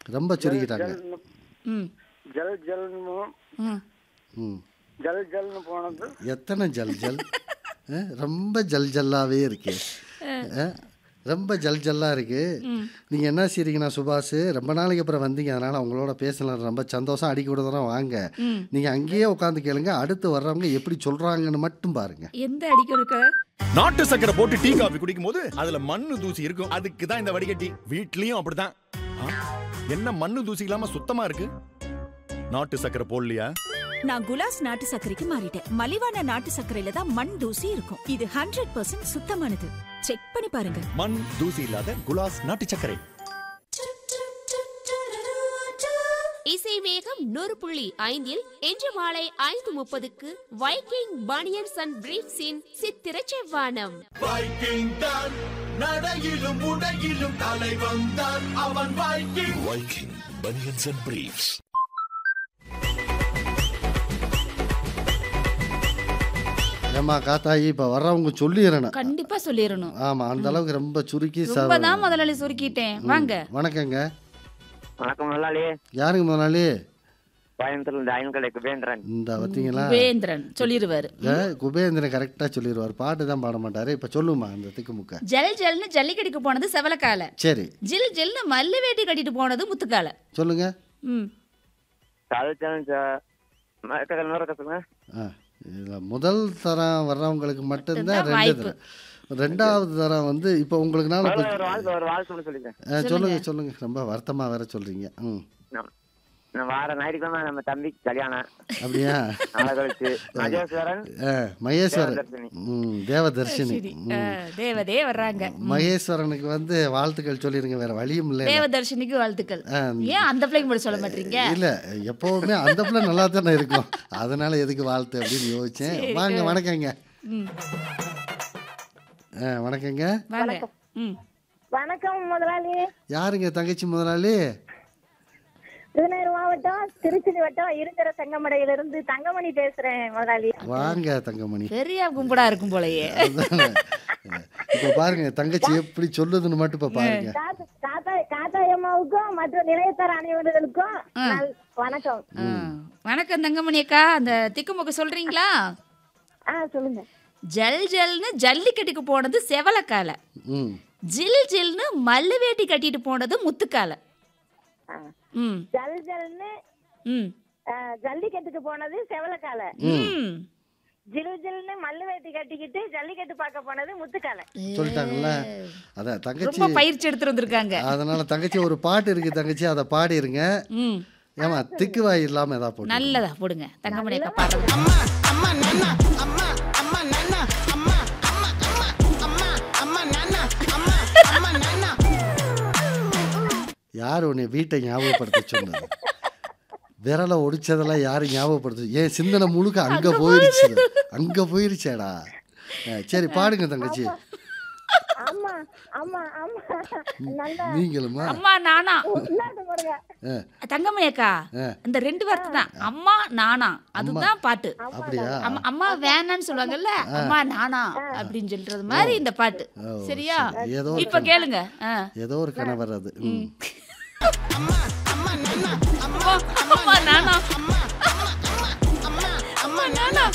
ரொம்ப சுருக்கிட்டாங்க ஜல்னு ம் ஜல் ஜல்னு ம் ம் ஜல் ஜல்னு போனது எத்தனை ஜல் ஜல் ஆ, ரொம்ப ஜல் ஜல்லாவே இருக்கு ஆ, ரொம்ப ஜல் ஜல்லா இருக்கு நீங்கள் என்ன செய்றீங்கன்னா சுபாஷ் ரொம்ப நாளைக்கு அப்புறம் வந்தீங்க அதனால் உங்களோட பேசலாம் ரொம்ப சந்தோஷம் அடிக்க கூட தரம் வாங்க நீங்கள் அங்கேயே உட்காந்து கேளுங்க அடுத்து வர்றவங்க எப்படி சொல்கிறாங்கன்னு மட்டும் பாருங்க எந்த அடிக்க இருக்க நாட்டு சக்கரை போட்டு டீ காபி குடிக்கும் போது அதுல மண்ணு தூசி இருக்கும் அதுக்கு தான் இந்த வடிகட்டி வீட்லயும் அப்படிதான் ஆ, என்ன மண்ணு தூசி இல்லாம சுத்தமா இருக்கு நாட்டு சக்கரை போடலையா நான் குலாஸ் நாட்டு சர்க்கரைக்கு மாறிட்டேன் மலிவான நாட்டு சர்க்கரையில தான் மண் தூசி இருக்கும் இது ஹண்ட்ரட் பர்சன்ட் சுத்தமானது செக் பண்ணி பாருங்க மண் தூசி இல்லாத குலாஸ் நாட்டு சர்க்கரை இசை வேகம் நூறு புள்ளி ஐந்தில் இன்று மாலை ஐந்து முப்பதுக்கு வைக்கிங் பனியன்ஸ் அண்ட் பிரீப்ஸின் சித்திர செவ்வானம் வைக்கிங் தான் நடையிலும் உடையிலும் தலை வந்தான் அவன் Viking Viking banians and briefs ஏம்மா காத்தாயி இப்போ வர்றவங்க சொல்லிடுறேன் கண்டிப்பா சொல்லிடணும் ஆமாம் அந்த அளவுக்கு ரொம்ப சுருக்கி ச- ரொம்ப தான் முதலாளி சுருக்கிட்டேன் வாங்க வணக்கங்க வணக்கம் முதலாளி யாருங்க முதலாளி கோயம்புத்தூர்ல இருந்து அயன்கடை குபேந்திரன் இந்த பார்த்தீங்களா வேந்திரன் சொல்லிடுவாரு ஏ, குபேந்திரன் கரெக்டாக சொல்லிடுவார் பாட்டு தான் பாட மாட்டார் இப்போ சொல்லுமா அந்த திக்குமுக்க ஜல் ஜல்னு ஜல்லிக்கடிக்கு போனது செவலக்கால சரி ஜில் ஜில்னு மல்லு வேட்டி கட்டிட்டு போனது முத்துக்கால சொல்லுங்க ம் கல்ச்சரன் நூறு கசுங்க ஆ இதில் முதல் தரம் வர்றவங்களுக்கு மட்டும்தான் மட்டும்தான் ரெண்டு வாய்ப்பு. தரம் ரெண்டாவது தரம் வந்து இப்போ உங்களுக்கு நாள் ஒரு ஒரு வாழ்த்து ஒரு வாழ்த்து ஒன்று சொல்லிக்கிறேன் சொல்லுங்க சொல்லுங்க ரொம்ப வருத்தமாக வேற சொல்றீங்க ம் நான் நான் வார ஞாயிற்றுக்கிழமை நம்ம தம்பிக்கு கல்யாணம் அப்படியா நாளை கழிச்சு மகேஸ்வரன் ஆ, மகேஸ்வரன் தேவதர்ஷினி. ம் தேவதர்ஷினி சரி ம். ஆ, தேவதே வர்றாங்க மகேஸ்வரனுக்கு வந்து வாழ்த்துக்கள் சொல்லிருங்க வேற வழியும் இல்லை தேவதர்ஷினிக்கு வாழ்த்துக்கள் ஆ, ஏன் அந்த பிள்ளைங்க மட்டும் சொல்ல மாட்டீங்க இல்ல எப்பவுமே அந்த பிள்ளை நல்லா தானே இருக்கும் அதனால எதுக்கு வாழ்த்து அப்படின்னு யோசிச்சேன் வாங்க வணக்கங்க ம் ஆ, வணக்கங்க வாங்க ம் வணக்கம் முதலாளி யாருங்க தங்கச்சி முதலாளி விருதுநகர் மாவட்டம் திருச்சி வட்டம் இருக்கிற செங்கமடையிலிருந்து தங்கமணி பேசுறேன் முதலாளி வாங்க தங்கமணி பெரிய கும்படா இருக்கும் போலயே அதானே. இப்ப பாருங்க தங்கச்சி எப்படி சொல்லுதுன்னு மட்டும் இப்ப பாருங்க காத்தா- காத்தா காத்தாயம்மாவுக்கும் மற்ற நிலையத்தார் அனைவர்களுக்கும் நல்- வணக்கம் ஆ. வணக்கம் தங்கமணி அக்கா அந்த திக்குமுக்கு சொல்றீங்களா ஆ சொல்லுங்க ஜல் ஜல்னு ஜல்லிக்கட்டுக்கு போனது செவலக்கால ம் ஜில் ஜில்னு மல்லு வேட்டி கட்டிட்டு போனது முத்துக்கால ஆ. ம் ஜல் ஜல்னு ம் ஆ, ஜல்லிக்கட்டுக்கு போனது செவலக்கால ம் ஜில் ஜில்னு மல்லு வேட்டி கட்டிக்கிட்டு ஜல்லிக்கட்டு பார்க்க போனது முத்துக்கால சொல்லிட்டாங்கல்ல அதான் தங்கச்சி ரொம்ப பயிற்சி எடுத்துட்டு வந்திருக்காங்க அதனால தங்கச்சி ஒரு பாட்டு இருக்கு தங்கச்சி அதை பாடிருங்க ம் ஏமா திக்கு வாய் இல்லாம ஏதாவது போட்டு நல்லதா போடுங்க தங்கமணி அக்கா பாடுங்க யார் உன்னை வீட்டை ஞாபகப்படுத்த சொன்னது விரலை ஒடிச்சதெல்லாம் யாரும் ஞாபகப்படுத்து ஏன் சிந்தனை முழுக்க அங்க போயிருச்சு அங்க போயிருச்சேடா அஹ், சரி பாடுங்க தங்கச்சி ஆமா ஆமா ஆமா நல்லா நீங்களுமா அம்மா நானா இல்லாத பாருங்க தங்கமணி அக்கா இந்த ரெண்டு வார்த்தை தான் அம்மா நானா அதுதான் பாட்டு அப்படியா அம்மா அம்மா வேணான்னு சொல்லுவாங்கல்ல அம்மா நானா அப்படின்னு சொல்றது மாதிரி இந்த பாட்டு ஓ, சரியா சரி. ஏதோ ஒரு இப்ப கேளுங்க ஆ. ஏதோ ஒரு கணவர் அது ம். அம்மா அம்மா நானா அம்மா நானா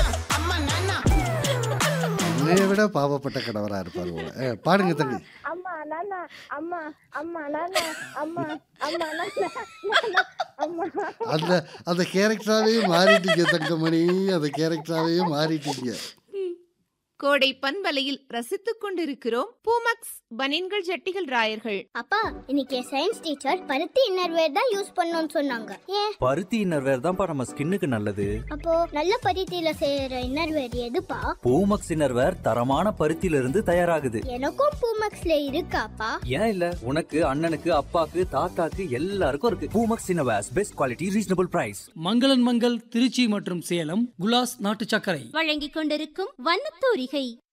உன்னைய விட பாவப்பட்ட கணவரா இருப்பார் போல அஹ், பாடுங்க தங்கி அம்மா நானா அம்மா அம்மா நானா அம்மா அம்மா நானா நானா, அம்மா அந்த அந்த கேரக்டராகவே மாறிட்டீங்க தங்கமணி அந்த கேரக்டராகவே மாறிட்டீங்க கோடை பண்பலையில் ரசித்துக் கொண்டிருக்கிறோம் பூமக்ஸ் பனின்கள் ஜட்டிகள் ராயர்கள் அப்பா இன்னைக்கு சயின்ஸ் டீச்சர் பருத்தி இன்னர்வேர் தான் யூஸ் பண்ணணும்னு சொன்னாங்க ஏன் பருத்தி இன்னர்வேர் தான்ப்பா நம்ம ஸ்கின்னுக்கு நல்லது அப்போ நல்ல பருத்தியில செய்யற இன்னர்வேர் எதுப்பா பூமக்ஸ் இன்னர்வேர் தரமான பருத்தியில இருந்து தயாராகுது எனக்கும் பூமக்ஸ்ல இருக்காப்பா ஏன் இல்ல உனக்கு அண்ணனுக்கு அப்பாக்கு தாத்தாக்கு எல்லாருக்கும் இருக்கு Poomex innerwears best quality reasonable price மங்களன் மங்கள் திருச்சி மற்றும் சேலம் குலாஸ் நாட்டு சர்க்கரை வழங்கிக் கொண்டிருக்கும் வண்ணத்தூரிகை